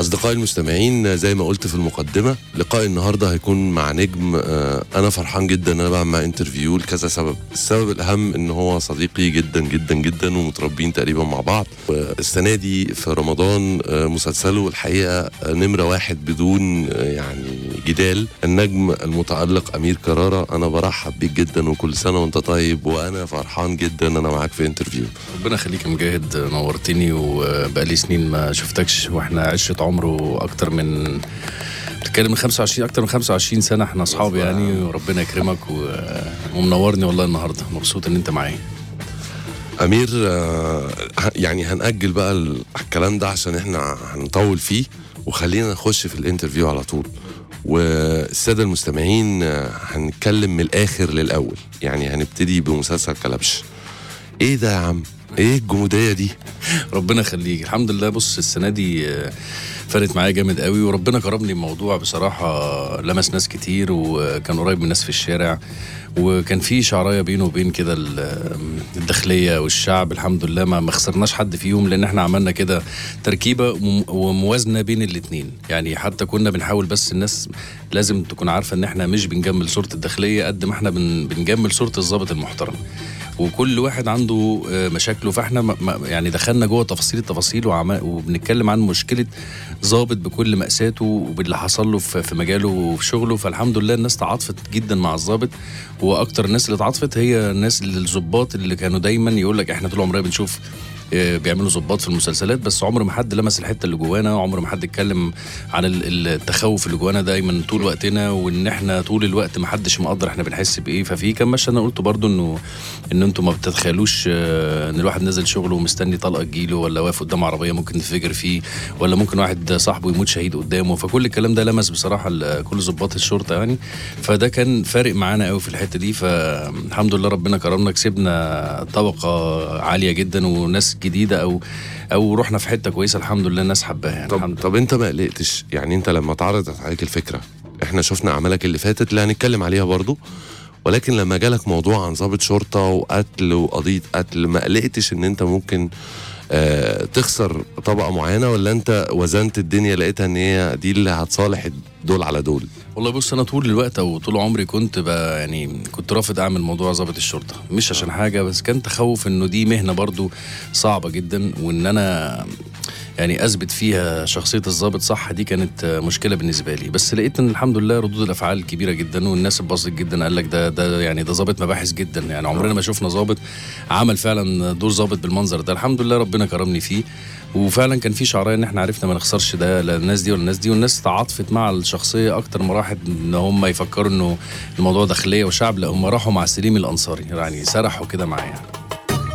أصدقائي المستمعين زي ما قلت في المقدمة لقاء النهاردة هيكون مع نجم آه، أنا فرحان جدا إن أنا بعمل معاه انترفيو لكذا سبب السبب الأهم إن هو صديقي جدا جدا جدا ومتربين تقريبا مع بعض السنة دي في رمضان آه، مسلسله الحقيقة آه، نمرة واحد بدون آه، يعني جدال النجم المتألق أمير كرارة أنا برحب بيك جدا وكل سنة وأنت طيب وأنا فرحان جدا إن أنا معاك في انترفيو ربنا يخليك يا مجاهد نورتني وبقالي سنين ما شفتكش واحنا عشرة عمره اكتر من بتتكلم من 25 اكتر من 25 سنه احنا اصحاب يعني وربنا يكرمك و... ومنورني والله النهارده مبسوط ان انت معايا امير آه، ه- يعني هنأجل بقى ال- الكلام ده عشان احنا هنطول فيه وخلينا نخش في الانترفيو على طول والساده المستمعين آه، هنتكلم من الاخر للاول يعني هنبتدي بمسلسل كلبش ايه ده يا عم ايه الجموديه دي ربنا يخليك الحمد لله بص السنه دي آه، فرقت معايا جامد قوي وربنا كرمني بموضوع بصراحه لمس ناس كتير وكان قريب من الناس في الشارع وكان في شعرايه بينه وبين كده ال- الداخليه والشعب الحمد لله ما ما خسرناش حد فيهم لان احنا عملنا كده تركيبه وم- وموازنه بين الاتنين يعني حتى كنا بنحاول بس الناس لازم تكون عارفه ان احنا مش بنجمل صوره الداخليه قد ما احنا بن- بنجمل صوره الضابط المحترم وكل واحد عنده آه، مشاكله فاحنا ما- ما- يعني دخلنا جوه تفاصيل التفاصيل وعم- وبنتكلم عن مشكله ضابط بكل مأساته وباللي حصل له في في مجاله وفي شغله فالحمد لله الناس تعاطفت جدا مع الضابط واكتر الناس اللي تعاطفت هي الناس اللي الضباط اللي كانوا دايما يقول لك احنا طول عمرنا بنشوف آه، بيعملوا ضباط في المسلسلات بس عمر ما حد لمس الحته اللي جوانا عمر ما حد اتكلم عن ال- التخوف اللي جوانا دايما طول وقتنا وان احنا طول الوقت ما حدش مقدر احنا بنحس بايه ففي كم مشهد انا قلته برضو انه ان انتوا ما بتتخيلوش آه، ان الواحد نازل شغله ومستني طلقه تجيله ولا واقف قدام عربيه ممكن تنفجر فيه ولا ممكن واحد صاحبه يموت شهيد قدامه فكل الكلام ده لمس بصراحه ال- كل ضباط الشرطه يعني فده كان فارق معانا قوي في الحته دي فالحمد لله ربنا كرمنا كسبنا طبقه عاليه جدا وناس جديده او او رحنا في حته كويسه الحمد لله الناس حباها يعني طب الحمد طب انت ما قلقتش يعني انت لما اتعرضت عليك الفكره احنا شفنا اعمالك اللي فاتت اللي هنتكلم عليها برضو ولكن لما جالك موضوع عن ضابط شرطه وقتل وقضيه قتل ما قلقتش ان انت ممكن آه تخسر طبقه معينه ولا انت وزنت الدنيا لقيتها ان هي دي اللي هتصالح دول على دول والله بص انا طول الوقت او طول عمري كنت ب يعني كنت رافض اعمل موضوع ضابط الشرطه مش عشان حاجه بس كان تخوف انه دي مهنه برضو صعبه جدا وان انا يعني اثبت فيها شخصيه الضابط صح دي كانت مشكله بالنسبه لي بس لقيت ان الحمد لله ردود الافعال كبيره جدا والناس اتبسطت جدا قال لك ده ده يعني ده ضابط مباحث جدا يعني عمرنا ما شفنا ضابط عمل فعلا دور ضابط بالمنظر ده الحمد لله ربنا كرمني فيه وفعلا كان في شعرايه ان احنا عرفنا ما نخسرش ده لا الناس دي ولا الناس دي والناس تعاطفت مع الشخصيه اكتر ما راحت ان هم يفكروا انه الموضوع داخليه وشعب لا هم راحوا مع سليم الانصاري يعني سرحوا كده معاه يعني